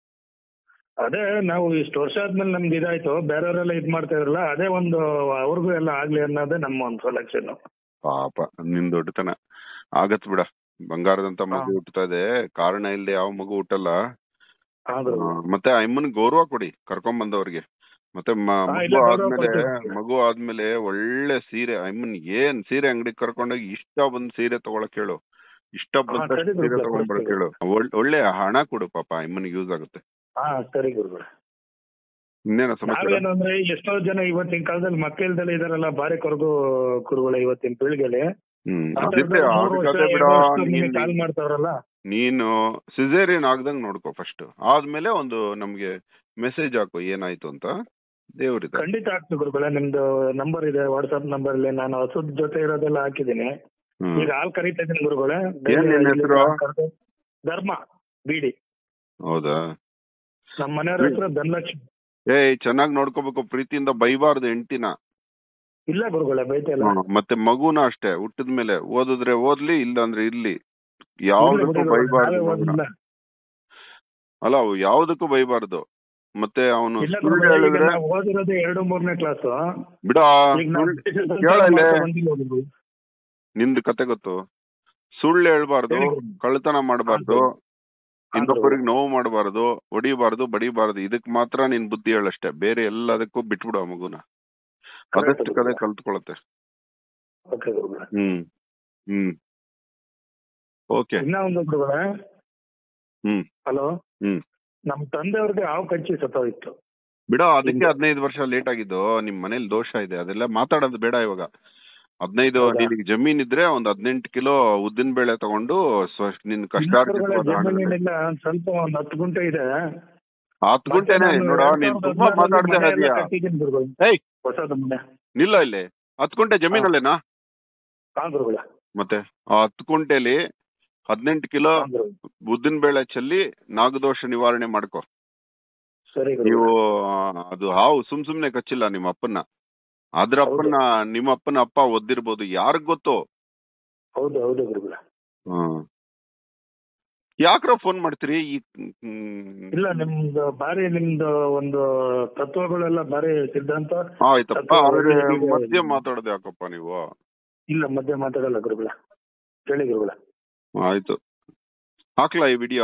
ಅದೇ ನಾವು ಇಷ್ಟು ವರ್ಷ ಆದ್ಮೇಲೆ ನಮ್ಗೆ ಇದಾಯ್ತು ಬೇರೆಯವರೆಲ್ಲ ಇದ್ ಮಾಡ್ತಾ ಇದ್ರಲ್ಲ ಅದೇ ಒಂದು ಅವ್ರಿಗೂ ಎಲ್ಲ ಆಗ್ಲಿ ಅನ್ನೋದೇ ನಮ್ಮ ಒಂದು ಸೆಲೆಕ್ಷನ್ ಪಾಪ ನಿನ್ ದೊಡ್ಡತನ ಆಗತ್ ಬಿಡ ಬಂಗಾರದಂತ ಮಗು ಹಾ. ಹುಟ್ಟುತ್ತಾ ಇದೆ ಕಾರಣ ಇಲ್ಲದೆ ಯಾವ ಮಗು ಹುಟ್ಟಲ್ಲ ಹೌದು ಆ, ಮತ್ತೆ ಆ ಅಮ್ಮನ್ ಗೌರವ ಕೊಡಿ ಕರ್ಕೊಂಡ್ ಬಂದವ್ರಿಗೆ ಮತ್ತೆ ಮ- ಹಾ, ಮಗು ಇಲ್ಲ, ಗೌರವ ಆದ್ಮೇಲೆ ಕೊಡ್ತೀವಿ. ಮಗು ಆದ್ಮೇಲೆ ಒಳ್ಳೆ ಸೀರೆ ಅಮ್ಮನ್ ಏನ್ ಸೀರೆ ಅಂಗಡಿ ಕರ್ಕೊಂಡೋಗಿ ಇಷ್ಟ ಬಂದ್ ಸೀರೆ ತಗೊಳಕ್ ಹೇಳು ಇಷ್ಟ ಬಂದ ಸರಿ ಸೀರೆ ಗುರುಗಳೇ, ತಗೊಂಡ್ ಬರಕ್ ಕೊಡ್ತೀವಿ. ಹೇಳು ಒಳ್- ಒಳ್ಳೆ ಹಣ ಕೊಡು ಪಾಪ ಅಮ್ಮನಿಗೆ ಯೂಸ್ ಆಗುತ್ತೆ ಹಾ ಸರಿ ಗುರುಗಳೇ ಇನ್ನೇನ ಸಮಾಚಾರ ನಾವೇನು ಅಂದ್ರೆ ಎಷ್ಟೋ ಜನ ಇವತ್ತಿನ ಕಾಲದಲ್ಲಿ ಮಕ್ಕಳಿಲ್ದಲೇ ಇದಾರಲ್ಲ ಬಾರಿ ಕೊರಗು ಗುರುಗಳೇ ಇವತ್ತಿನ ಪೀಳಿಗೆಲಿ ಹ್ಮ್ ಆ ಅದಿದ್ರೆ ಥರದಲ್ಲಿ ಮೂರು ವರ್ಷ, ಆಗದೆ ಬಿಡ ಎರಡು ವರ್ಷ ನೀನ್ ನಿಮ್ಗೆ ಕಾಲ್ ಮಾಡ್ತಾವ್ರಲ್ಲ ನೀನು ಸಿಸೇರಿಯನ್ ಆಗ್ದಂಗ್ ನೋಡ್ಕೋ ಫಸ್ಟ್ ಆದ್ಮೇಲೆ ಒಂದು ನಮ್ಗೆ ಮೆಸೇಜ್ ಹಾಕು ಏನಾಯ್ತು ಅಂತ ದೇವ್ರಿದೆ ಖಂಡಿತ ಆಗ್ತದೆ ಗುರುಗಳೇ ನಿಮ್ದು ನಂಬರ್ ಇದೆ ವಾಟ್ಸ್ಆಪ್ ನಂಬರ್ ಅಲ್ಲಿ ನಾನು ಹಸುದ ಜೊತೆ ಇರೋದೆಲ್ಲ ಹಾಕಿದ್ದೀನಿ ಹ್ಮ್. ಈಗ ಹಾಲ್ ಕರೀತಾ ಇದ್ದೀನಿ ಗುರುಗಳೇ ಏನ್ ನಿನ್ ಹೆಸ್ರು? ಧರ್ಮ ಬಿಡಿ ಹೌದಾ ನಮ್ಮ ಮನೆಯವ್ರ ಹೆಸರು ಧನಲಕ್ಷ್ಮಿ ಏಯ್ ಚೆನ್ನಾಗ್ ನೋಡ್ಕೋಬೇಕು ಪ್ರೀತಿಯಿಂದ ಬೈಬಾರ್ದು ಹೆಂಡ್ತಿನ ಇಲ್ಲ ಗುರುಗಳೇ ಬೈತಾ ಇಲ್ಲ ಹ್ಮ್. ಮತ್ತೆ ಮಗುನ ಅಷ್ಟೇ ಹುಟ್ಟಿದ್ಮೇಲೆ ಓದಿದ್ರೆ ಓದ್ಲಿ ಇಲ್ಲ ಅಂದ್ರೆ ಇರ್ಲಿ ಇರ್ಲಿ ಯಾವ್ದಕ್ಕೂ ಬಿಡಿ ಗುರುಗಳೇ, ಬೈಬಾರ್ದು ನಾವೇ ಮಗುನ. ಓದಿಲ್ಲ. ಅಲ್ಲ ಅವು ಯಾವ್ದಕ್ಕೂ ಬೈಬಾರ್ದು ಮತ್ತೆ ಅವನು ಇಲ್ಲ ಸುಳ್ಳು ಗುರುಗಳೇ, ಈಗ ಹೇಳಿದ್ರೆ ನಾವು ಓದಿರೋದು ಎರಡು ಮೂರನೇ ಕ್ಲಾಸ್ ಬಿಡ ಈಗ ನಾವು ಸುಳ್ಳು ಕೇಳಲೆ. ಬಂದಿಲ್ಲ ಗುರುಗಳೇ. ನಿಂದು ಕತೆ ಗೊತ್ತು ಸುಳ್ಳು ಹೇಳ್ಬಾರ್ದು ಹೇಳಿ ಗುರುಗಳೇ. ಕಳ್ತನ ಮಾಡಬಾರ್ದು ಹಾ, ಗುರುಗಳೇ. ಇನ್ನೊಬ್ಬರಿಗೆ ನೋವು ಮಾಡಬಾರ್ದು ಹೊಡಿಬಾರ್ದು ಬಡಿಬಾರ್ದು ಇದಕ್ ಮಾತ್ರ ನೀನ್ ಬುದ್ಧಿ ಹೇಳಷ್ಟೇ ಬೇರೆ ಎಲ್ಲದಕ್ಕೂ ಬಿಟ್ಬಿಡು ಆ ಮಗುನ Correct ಅದಷ್ಟು ಕದೆ ಗುರುಗಳೇ. ಕಲ್ತ್ಕೊಳತ್ತೆ ಓಕೆ ಗುರುಗಳೇ. ಹ್ಮ್ ಹ್ಮ್ ಓಕೆ ಇನ್ನ ಒಂದು ಗುರುಗಳೇ ಹ್ಮ್ ಹಲೋ ಹ್ಮ್ ನಮ್ ತಂದೆಯವ್ರಿಗೆ ಹಾವು ಕಚ್ಚಿ ಸತ್ತೋಯ್ತು ಬಿಡ ಅದಕ್ಕೆ ಹದಿನೈದು ವರ್ಷ ಲೇಟ್ ಆಗಿದ್ದು ನಿಮ್ ಮನೇಲಿ ದೋಷ ಇದೆ ಅದೆಲ್ಲ ಮಾತಾಡೋದು ಬೇಡ ಇವಾಗ ಹದಿನೈದು ಹೌದಾ? ನಿನಗೆ ಜಮೀನ್ ಇದ್ರೆ ಒಂದ್ ಹದಿನೆಂಟು ಕಿಲೋ ಉದ್ದಿನ ಬೇಳೆ ತಗೊಂಡು ಸ್ವ- ನಿನ್ ಇಲ್ಲ ಗುರುಗಳೇ, ಕಷ್ಟ ಜಮೀನಿನಿಂದ ಒಂದ್ ಸ್ವಲ್ಪ ಒಂದ್ ಹತ್ತು ಗುಂಟೆ ಇದೆ ಹತ್ತು ಗಂಟೆನೆ ಮತ್ತೆ ನಾನು ನೋಡ ಎರಡ್ ನೀನ್ ಸಾವಿರದ ತುಂಬಾ ಹದಿನಾರರಲ್ಲಿ ಮಾತಾಡ್ತಾ ಮನೆ ಎಲ್ಲ ಇದೀಯ ಕಟ್ಟಿದ್ದೀನಿ ಗುರುಗಳೇ. ಏಯ್ ಹೊಸದು ಮನೆ ನಿಲ್ಲ ಇಲ್ಲಿ ಹತ್ತು ಗಂಟೆ ಜಮೀನಲ್ಲೇನಾ ಹಾ ಗುರುಗಳೇ ಮತ್ತೆ ಆ ಹತ್ತು ಕುಂಟೆಲಿ ಹದಿನೆಂಟು ಕಿಲೋ ಹಾ ಗುರುಗಳೇ. ಉದ್ದಿನ ಬೇಳೆ ಚೆಲ್ಲಿ ನಾಗದೋಷ ನಿವಾರಣೆ ಮಾಡ್ಕೊ ಸರಿ ನೀವು ಗುರುಗಳೇ. ಆ, ಅದು ಹಾವು ಸುಮ್ ಸುಮ್ನೆ ಕಚ್ಚಿಲ್ಲ ನಿಮ್ಮ ಅಪ್ಪನ್ನ ಅದ್ರ ಅಪ್ಪನ್ನ ನಿಮ್ಮ ಅಪ್ಪನ ಅಪ್ಪ ಒದ್ದಿರ್ಬೋದು ಯಾರಿಗ್ ಗೊತ್ತು ಹೌದು ಹೌದು ಗುರುಗಳೇ ಹ್ಮ್ ಯಾಕ್ರ ಫೋನ್ ಮಾಡ್ತೀರಿ ಈ ಹ್ಮ್. ಇಲ್ಲ ನಿಮ್ದು ಬಾರಿ ನಿಮ್ದು ಒಂದು ತತ್ವಗಳೆಲ್ಲ ಬಾರಿ ಸಿದ್ಧಾಂತ ಆಯ್ತಪ್ಪ ತತ್ವ ಆದ್ರೆ ಒಳ್ಳೆ ಮಧ್ಯ ಮಾತಾಡೋದು ಯಾಕಪ್ಪ ನೀವು ಇಲ್ಲ ಮಧ್ಯೆ ಮಾತಾಡಲ್ಲ ಗುರುಗಳೇ ಕೇಳಿ ಗುರುಗಳೇ ಆಯ್ತು ಹಾಕ್ಲಾ ಈ ವಿಡಿಯೋ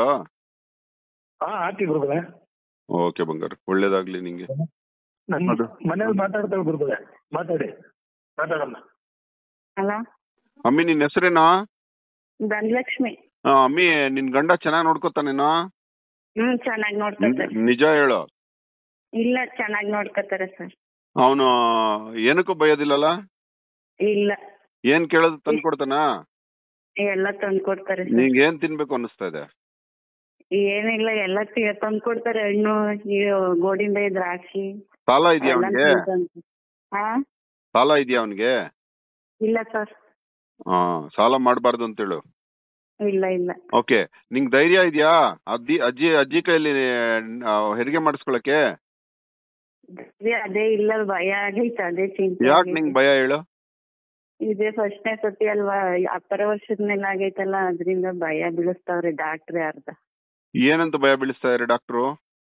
ಹಾ ಹಾಕಿ ಗುರುಗಳೇ ಓಕೆ ಬಂಗಾರ ಒಳ್ಳೇದಾಗ್ಲಿ ನಿಂಗೆ ನನ್ ಅದು. ಮನೇಲಿ ಮಾತಾಡ್ತಾಳೆ ಗುರುಗಳೇ ಮಾತಾಡಿ ಮಾತಾಡಮ್ಮ ಹಲೋ ಅಮ್ಮಿ ನಿನ್ ಹೆಸರೇನಾ ಧನಲಕ್ಷ್ಮಿ ಆ, ಅಮ್ಮಿ ನಿನ್ ಗಂಡ ಚೆನ್ನಾಗ್ ನೋಡ್ಕೊತಾನೇನಾ ಹ್ಮ್ ಚೆನ್ನಾಗಿ ನೋಡ್ಕೊತಾರೆ ನಿಜ ಹೇಳು ಇಲ್ಲ ಚೆನ್ನಾಗಿ ನೋಡ್ಕೊತಾರೆ ಸರ್ ಅವನು ಏನಕ್ಕೂ ಬಯೋದಿಲ್ಲಲ್ಲ ಇಲ್ಲ ಏನ್ ಕೇಳೋದು ತಂದ್ ಕೊಡ್ತಾನ ಎಲ್ಲ ತಂದು ಕೊಡ್ತಾರೆ ಸರ್ ನಿಂಗೆ ಏನ್ ತಿನ್ಬೇಕು ಅನಿಸ್ತಾ ಇದೆ ಏನಿಲ್ಲ ಎಲ್ಲ ತಂದು ಕೊಡ್ತಾರೆ ಹಣ್ಣು ಈ ಗೋಡಂಬಿ ದ್ರಾಕ್ಷಿ ಸಾಲ ಇದೆಯಾ ಎಲ್ಲ ಅವನಿಗೆ ತಂದ್- ಹಾ ಸಾಲ ಇದೆಯಾ ಅವನಿಗೆ ಇಲ್ಲ ಸರ್ ಹಾ ಸಾಲ ಮಾಡಬಾರ್ದು ಅಂತೇಳು ಇಲ್ಲ ಇಲ್ಲ ಓಕೆ ನಿಂಗ್ ಧೈರ್ಯ ಇದೆಯಾ ಅಜ್ಜಿ ಅಜ್ಜಿ ಅಜ್ಜಿ ಕೈಯಲ್ಲಿ ಆ, ಹೆರಿಗೆ ಮಾಡಿಸ್ಕೊಳಕ್ಕೆ ಅದೇ ಅದೇ ಇಲ್ಲ ಭಯ ಆಗೈತೆ ಅದೇ ಚಿಂತೆ ಯಾಕೆ ಆಗೈತೆ. ನಿಂಗ್ ಭಯ ಹೇಳು ಇದೇ ಫಸ್ಟ್ನೇ ಸತಿ ಅಲ್ವಾ ಅಪ್ಪರ ವರ್ಷದ ಮೇಲೆ ಆಗೈತಲ್ಲ ಅದ್ರಿಂದ ಭಯ ಬೀಳಿಸ್ತಾವ್ರೆ ಡಾಕ್ಟ್ರೆ ಅರ್ಧ ಏನಂತ ಭಯ ಬೀಳಿಸ್ತಾ ಇದಾರೆ ಡಾಕ್ಟ್ರು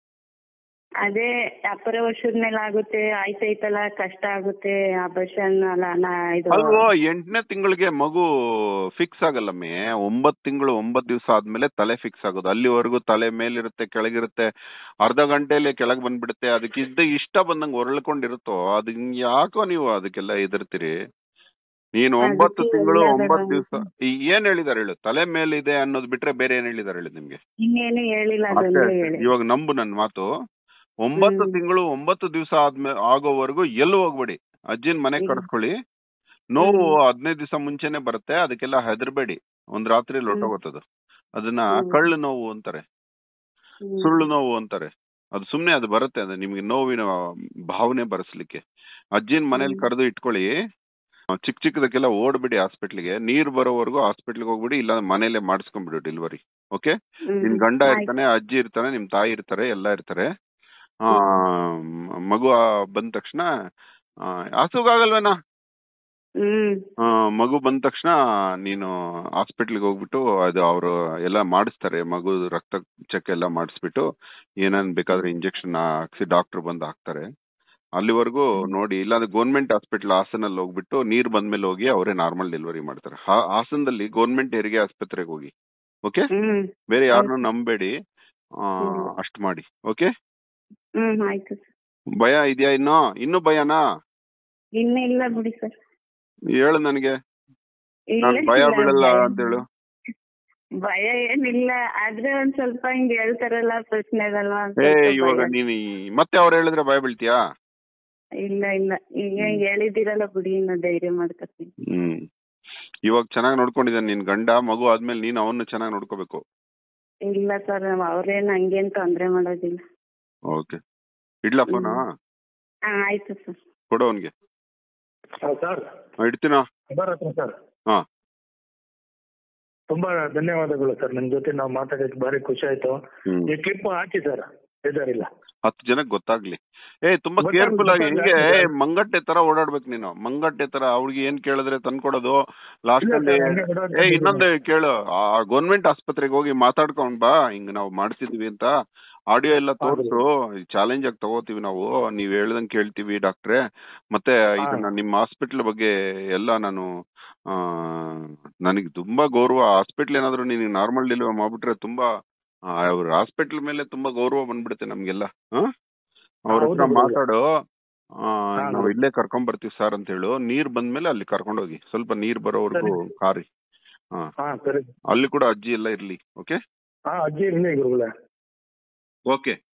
ಅದೇ ಅಪ್ಪರ ವರ್ಷದ ಮೇಲೆ ಆಗುತ್ತೆ ಆಯ್ತೈತಲ್ಲ ಕಷ್ಟ ಆಗುತ್ತೆ ಆಪರೇಷನ್ ಅಲ್ಲ ನಾ ಇದು ಅಲ್ವೋ ಎಂಟನೇ ತಿಂಗಳಿಗೆ ಮಗು ಫಿಕ್ಸ್ ಆಗಲ್ಲಮ್ಮೆ ಒಂಬತ್ ತಿಂಗಳು ಒಂಬತ್ ದಿವಸ ಆದ್ಮೇಲೆ ತಲೆ ಫಿಕ್ಸ್ ಆಗೋದು ಅಲ್ಲಿವರೆಗೂ ತಲೆ ಮೇಲಿರುತ್ತೆ ಕೆಳಗಿರುತ್ತೆ ಅರ್ಧ ಗಂಟೆಲಿ ಕೆಳಗ್ ಬಂದ್ಬಿಡುತ್ತೆ ಅದಕ್ಕೆ ಇದ್ದ ಇಷ್ಟ ಬಂದಂಗ್ ಹೊರಳ್ಕೊಂಡಿರುತ್ತೋ ಅದ್ ಯಾಕೋ ನೀವು ಅದಕ್ಕೆಲ್ಲ ಹೆದರ್ತೀರಿ ನೀನು ಒಂಬತ್ತು ಅದಕ್ಕೆ ತಿಂಗಳು ಎಲ್ಲ ಒಂಬತ್ತು ಬೇಡ. ದಿವಸ ಏನ್ ಹೇಳಿದಾರೆ ಹೇಳು ತಲೆ ಮೇಲಿದೆ ಅನ್ನೋದು ಬಿಟ್ರೆ ಬೇರೆ ಏನ್ ಹೇಳಿದಾರೆ ಹೇಳು ನಿಮ್ಗೆ ಇನ್ನೇನು ಹೇಳಿಲ್ಲ ಅಷ್ಟೇ ಅದೊಂದೇ ಅಷ್ಟೇ. ಹೇಳಿ ಇವಾಗ ನಂಬು ನನ್ ಮಾತು ಒಂಬತ್ತು ಹ್ಮ್. ತಿಂಗಳು ಒಂಬತ್ತು ದಿವಸ ಆದ್ಮೇಲೆ ಆಗೋವರೆಗೂ ಎಲ್ಲೂ ಹೋಗ್ಬೇಡಿ ಅಜ್ಜಿನ ಮನೆಗ್ ಹ್ಮ್. ಕರ್ಸ್ಕೊಳ್ಳಿ ನೋವು ಹ್ಮ್. ಹದಿನೈದು ದಿವಸ ಮುಂಚೆನೆ ಬರುತ್ತೆ ಅದಕ್ಕೆಲ್ಲ ಹೆದರ್ಬೇಡಿ ಒಂದ್ ರಾತ್ರಿ ಹ್ಮ್. ಲೊಟ್ಟೋಗುತ್ತದು ಅದನ್ನ ಹ್ಮ್. ಕಳ್ಳು ನೋವು ಅಂತಾರೆ ಹ್ಮ್. ಸುಳ್ಳು ನೋವು ಅಂತಾರೆ ಅದು ಸುಮ್ನೆ ಅದು ಬರುತ್ತೆ ಅದು ನಿಮ್ಗೆ ನೋವಿನ ಭಾವನೆ ಬರೆಸ್ಲಿಕ್ಕೆ ಅಜ್ಜಿನ ಮನೇಲಿ ಹ್ಮ್. ಕರೆದು ಇಟ್ಕೊಳ್ಳಿ ಆ, ಚಿಕ್ಕ ಚಿಕ್ಕದಕ್ಕೆಲ್ಲ ಓಡ್ಬಿಡಿ ಹಾಸ್ಪಿಟ್ಲಿಗೆ ನೀರ್ ಬರೋವರೆಗೂ ಹಾಸ್ಪಿಟ್ಲಿಗೆ ಹೋಗ್ಬಿಡಿ ಇಲ್ಲ ಮನೇಲೆ ಮಾಡಿಸ್ಕೊಂಡ್ಬಿಡು ಡೆಲಿವರಿ ಓಕೆ ಹ್ಮ್. ನಿನ್ ಗಂಡ ಆಯ್ತು. ಇರ್ತಾನೆ ಅಜ್ಜಿ ಇರ್ತಾನೆ ನಿಮ್ ತಾಯಿ ಇರ್ತಾರೆ ಎಲ್ಲ ಇರ್ತಾರೆ ಆ ಮ್- ಮಗು ಆ, ಬಂದ ತಕ್ಷಣ ಆ, ಹಸುಗಾಗಲ್ವೇನಾ ಹ್ಮ್ ಆ, ಮಗು ಬಂದ ತಕ್ಷಣ ನೀನು ಹಾಸ್ಪಿಟ್ಲಿಗೆ ಹೋಗ್ಬಿಟ್ಟು ಅದು ಅವರು ಎಲ್ಲ ಮಾಡಿಸ್ತಾರೆ ಮಗು ರಕ್ತ ಚೆಕ್ ಎಲ್ಲ ಮಾಡಿಸ್ಬಿಟ್ಟು ಏನೇನ್ ಬೇಕಾದ್ರೆ ಇಂಜೆಕ್ಷನ್ ಹಾಕ್ಸಿ ಡಾಕ್ಟರ್ ಬಂದು ಹಾಕ್ತಾರೆ ಅಲ್ಲಿವರೆಗೂ ನೋಡಿ ಇಲ್ಲಾಂದ್ರೆ ಗೌರ್ಮೆಂಟ್ ಹಾಸ್ಪಿಟಲ್ ಹಾಸನಲ್ಲಿ ಹೋಗ್ಬಿಟ್ಟು ನೀರ್ ಬಂದ್ಮೇಲೆ ಹೋಗಿ ಅವರೇ ನಾರ್ಮಲ್ ಡೆಲಿವರಿ ಮಾಡ್ತಾರೆ ಹಾ- ಹಾಸನದಲ್ಲಿ ಗೌರ್ಮೆಂಟ್ ಹೆರಿಗೆ ಆಸ್ಪತ್ರೆಗೆ ಹೋಗಿ ಓಕೆ ಹ್ಮ್ ಬೇರೆ ಯಾರನ್ನೂ ನಂಬೇಡಿ ಆ, ಹ್ಮ್. ಅಷ್ಟ್ ಮಾಡಿ ಓಕೆ ಹ್ಮ್ ಆಯ್ತು ಸರ್ ಭಯ ಇದೆಯಾ ಇನ್ನು ಇನ್ನು ಭಯನಾ ಇನ್ನ ಇಲ್ಲ ಬಿಡಿ ಸರ್ ಹೇಳು ನನಗೆ ಇಲ್ಲ, ನಾನ್ ಭಯ ಇಲ್ಲ, ಬೀಳಲ್ಲ ಭಯ- ಅಂತ ಹೇಳು ಭಯ ಏನಿಲ್ಲ ಆದ್ರೆ ಒಂದ್ ಸ್ವಲ್ಪ ಹಿಂಗ್ ಹೇಳ್ತಾರಲ್ಲ ಪ್ರಶ್ನೆಗಲ್ವಾ ಒಂದ್ ಏ ಸ್ವಲ್ಪ ಇವಾಗ ಭಯ. ನೀನ್ ಈ- ಮತ್ತೆ ಅವ್ರು ಹೇಳಿದ್ರೆ ಭಯ ಬೀಳ್ತೀಯಾ ಇಲ್ಲ ಇಲ್ಲ ಈಗ ಹೇಳಿದಿರಲ್ಲ ಬಿಡಿ ಇನ್ನು ಧೈರ್ಯ ಮಾಡ್ಕೊತೀನಿ ಹ್ಮ್ ಇವಾಗ ಚೆನ್ನಾಗಿ ನೋಡ್ಕೊಂಡಿದ್ದಾನೆ ನಿನ್ ಗಂಡ ಮಗು ಆದ್ಮೇಲೆ ನೀನ್ ಅವನ್ನ ಚೆನ್ನಾಗಿ ನೋಡ್ಕೋಬೇಕು ಇಲ್ಲ ಸರ್ ಅವ್ರೇನ್ ಹಂಗೇನ್ ತೊಂದ್ರೆ ಮಾಡೋದಿಲ್ಲ ಓಕೆ ಇಡ್ಲಾ ಫೋನ ಹಾ ಆಯ್ತು ಸರ್ ಕೊಡು ಅವನ್ಗೆ ಸರ್ ಇಡ್ತೀನ ಬರತ್ತೆ ಸರ್ ಹಾ ತುಂಬಾ ಧನ್ಯವಾದಗಳು ಸರ್ ನಿಮ್ ಜೊತೆ ನಾವು ಮಾತಾಡೋಕೆ ಭಾರಿ ಖುಷಿ ಆಯ್ತು ಹ್ಮ್ ಈ ಕ್ಲಿಪ್ ಹಾಕಿ ಸರ್ ಬೇಜಾರಿಲ್ಲ ಹತ್ತು ಜನಕ್ಕೆ ಗೊತ್ತಾಗ್ಲಿ ಏ ತುಂಬಾ ಗೊತ್ತಾಗ್ಲಿ, ಕೇರ್ಫುಲ್ ಆಗಿ ಗೊತ್ತಾಗ್ಲಿ, ಹೆಂಗೆ ಏ, ಆಗ್ಲಿ. ಮಂಗಟ್ಟೆ ತರ ಓಡಾಡ್ಬೇಕು ನೀನು ಮಂಗಟ್ಟೆ ತರ ಅವ್ಳಿಗೆ ಏನ್ ಕೇಳಿದ್ರೆ ತಂದ್ಕೊಡೋದು ಲಾಸ್ಟ್ ಇಲ್ಲ ಅಲ್ಲಿ ಸರ್, ಹಂಗೆ ಬಿಡೋದು ಏ ಇನ್ನೊಂದು ಕೇಳು ಆ ಗೌರ್ಮೆಂಟ್ ಆಸ್ಪತ್ರೆಗೆ ಹೋಗಿ ಮಾತಾಡ್ಕೊಂಡ್ ಬಾ ಹಿಂಗ್ ನಾವು ಮಾಡ್ಸಿದ್ವಿ ಅಂತ ಆಡಿಯೋ ಎಲ್ಲ ತೋರ್ಸು ಚಾಲೆಂಜ್ ಆಗಿ ತಗೋತೀವಿ ನಾವು ನೀವ್ ಹೇಳ್ದಂಗ್ ಕೇಳ್ತೀವಿ ಡಾಕ್ಟ್ರೆ ಮತ್ತೆ ಇದನ್ನ ನಿಮ್ಮ ಹಾಸ್ಪಿಟ್ಲ್ ಬಗ್ಗೆ ಎಲ್ಲ ನಾನು ಆ ನನಗೆ ತುಂಬಾ ಗೌರವ ಹಾಸ್ಪಿಟ್ಲ್ ಏನಾದ್ರು ನೀನು ನಾರ್ಮಲ್ ಡೆಲಿವರಿ ಮಾಡ್ಬಿಟ್ರೆ ತುಂಬಾ ಆ, ಅವ್ರ ಹಾಸ್ಪಿಟ್ಲ್ ಮೇಲೆ ತುಂಬಾ ಗೌರವ ಬಂದ್ಬಿಡುತ್ತೆ ನಮ್ಗೆಲ್ಲ ಹ? ಅವ್ರ ಹೌದು, ಹತ್ರ ಹೌದು. ಮಾತಾಡು ಆ, ಹಾ, ನಾವ್ ಹೌದು. ಇಲ್ಲೇ ಕರ್ಕೊಂಡ್ ಬರ್ತೀವಿ ಸರ್ ಅಂತ ಹೇಳು ನೀರ್ ಬಂದ್ಮೇಲೆ ಅಲ್ಲಿ ಕರ್ಕೊಂಡ್ ಹೋಗಿ ಸ್ವಲ್ಪ ನೀರ್ ಬರೋವರೆಗೂ ಸರಿ. ಕಾರಿ ಹಾ ಹಾ ಸರಿ ಅಲ್ಲಿ ಕೂಡ ಅಜ್ಜಿ ಎಲ್ಲ ಇರ್ಲಿ ಓಕೆ ಹಾ ಅಜ್ಜಿ ಇರ್ಲಿ ಗುರುಗಳೇ ಓಕೆ